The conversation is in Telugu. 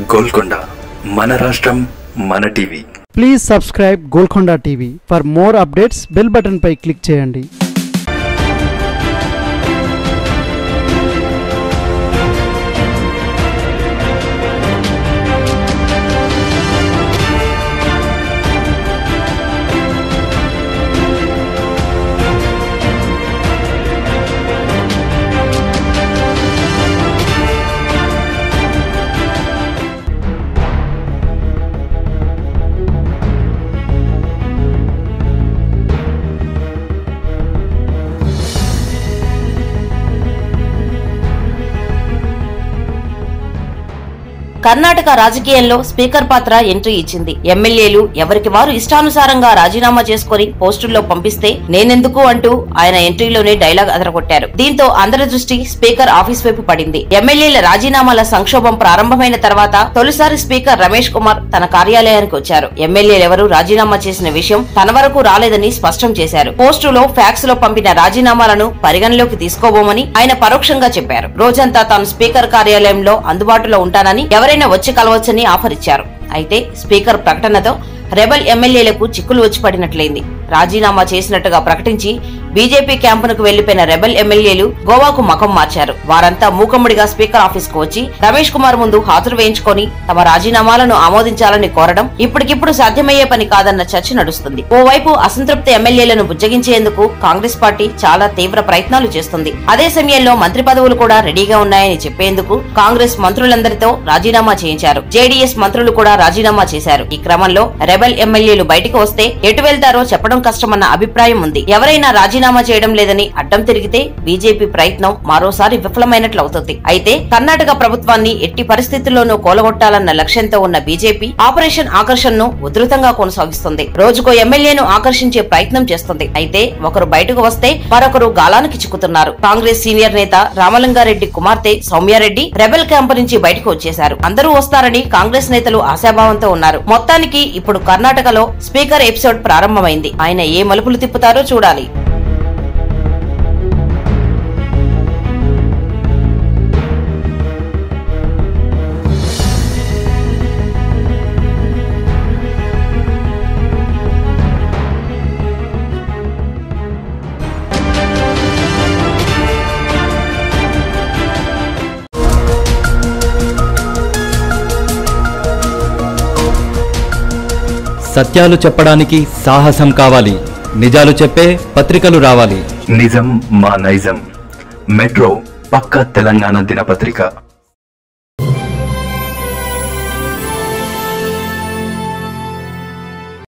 గోల్కొండ మన రాష్ట్రం మన TV please subscribe Golconda TV for more updates bell button పై క్లిక్ చేయండి కర్ణాటక రాజకీయాల్లో స్పీకర్ పాత్ర ఎంట్రీ ఇచ్చింది ఎమ్మెల్యేలు ఎవరికి వారు ఇష్టానుసారంగా రాజీనామా చేసుకుని పోస్టుల్లో పంపిస్తే నేనెందుకు అంటూ ఆయన ఎంట్రీలోనే డైలాగ్ అదరగొట్టారు దీంతో అందరి దృష్టి స్పీకర్ ఆఫీస్ వైపు పడింది ఎమ్మెల్యేల రాజీనామాల సంక్షోభం ప్రారంభమైన తర్వాత తొలిసారి స్పీకర్ రమేష్ కుమార్ తన కార్యాలయానికి వచ్చారు ఎమ్మెల్యేలెవరూ రాజీనామా చేసిన విషయం తన వరకు రాలేదని స్పష్టం చేశారు పోస్టులో ఫ్యాక్స్ లో పంపిన రాజీనామాలను పరిగణలోకి తీసుకోబోమని ఆయన పరోక్షంగా చెప్పారు రోజంతా తాను స్పీకర్ కార్యాలయంలో అందుబాటులో ఉంటానని ఎవరైనా వచ్చి కలవచ్చని ఆఫర్ ఇచ్చారు అయితే స్పీకర్ ప్రకటనతో రెబల్ ఎమ్మెల్యేలకు చిక్కులు వచ్చి పడినట్లయింది రాజీనామా చేసినట్టుగా ప్రకటించి బీజేపీ క్యాంపునకు వెళ్లిపోయిన రెబల్ ఎమ్మెల్యేలు గోవాకు మకం మార్చారు వారంతా మూకమ్ముడిగా స్పీకర్ ఆఫీస్ కు వచ్చి రమేష్ కుమార్ ముందు హాజరు వేయించుకొని తమ రాజీనామాలను ఆమోదించాలని కోరడం ఇప్పటికిప్పుడు సాధ్యమయ్యే పని కాదన్న చర్చ నడుస్తుంది ఓవైపు అసంతృప్త ఎమ్మెల్యేలను బుజ్జగించేందుకు కాంగ్రెస్ పార్టీ చాలా తీవ్ర ప్రయత్నాలు చేస్తుంది అదే సమయంలో మంత్రి పదవులు కూడా రెడీగా ఉన్నాయని చెప్పేందుకు కాంగ్రెస్ మంత్రులందరితో రాజీనామా చేయించారు జేడీఎస్ మంత్రులు కూడా రాజీనామా చేశారు ఈ క్రమంలో రెబల్ ఎమ్మెల్యేలు బయటకు వస్తే ఎటు వెళ్తారో చెప్పడం కష్టమన్న అభిప్రాయం ఉంది ఎవరైనా రాజీనామా చేయడం లేదని అడ్డం తిరిగితే బీజేపీ ప్రయత్నం మరోసారి విఫలమైనట్లు అవుతుంది అయితే కర్ణాటక ప్రభుత్వాన్ని ఎట్టి పరిస్థితుల్లోనూ కూలగొట్టాలన్న లక్ష్యంతో ఉన్న బీజేపీ ఆపరేషన్ ఆకర్షణను ఉధృతంగా కొనసాగిస్తుంది రోజుకో ఎమ్మెల్యేను ఆకర్షించే ప్రయత్నం చేస్తుంది అయితే ఒకరు బయటకు వస్తే మరొకరు గాలానికి చిక్కుతున్నారు కాంగ్రెస్ సీనియర్ నేత రామలింగారెడ్డి కుమార్తె సౌమ్యారెడ్డి రెబెల్ క్యాంపు నుంచి బయటకు వచ్చేశారు అందరూ వస్తారని కాంగ్రెస్ నేతలు ఆశాభావంతో ఉన్నారు మొత్తానికి ఇప్పుడు కర్ణాటకలో స్పీకర్ ఎపిసోడ్ ప్రారంభమైంది ఆయన ఏ మలుపులు తిప్పుతారో చూడాలి సత్యాలు చెప్పడానికి సాహసం కావాలి నిజాలు చెప్పే పత్రికలు రావాలి నిజం మా నైజం మెట్రో పక్క తెలంగాణ దినపత్రిక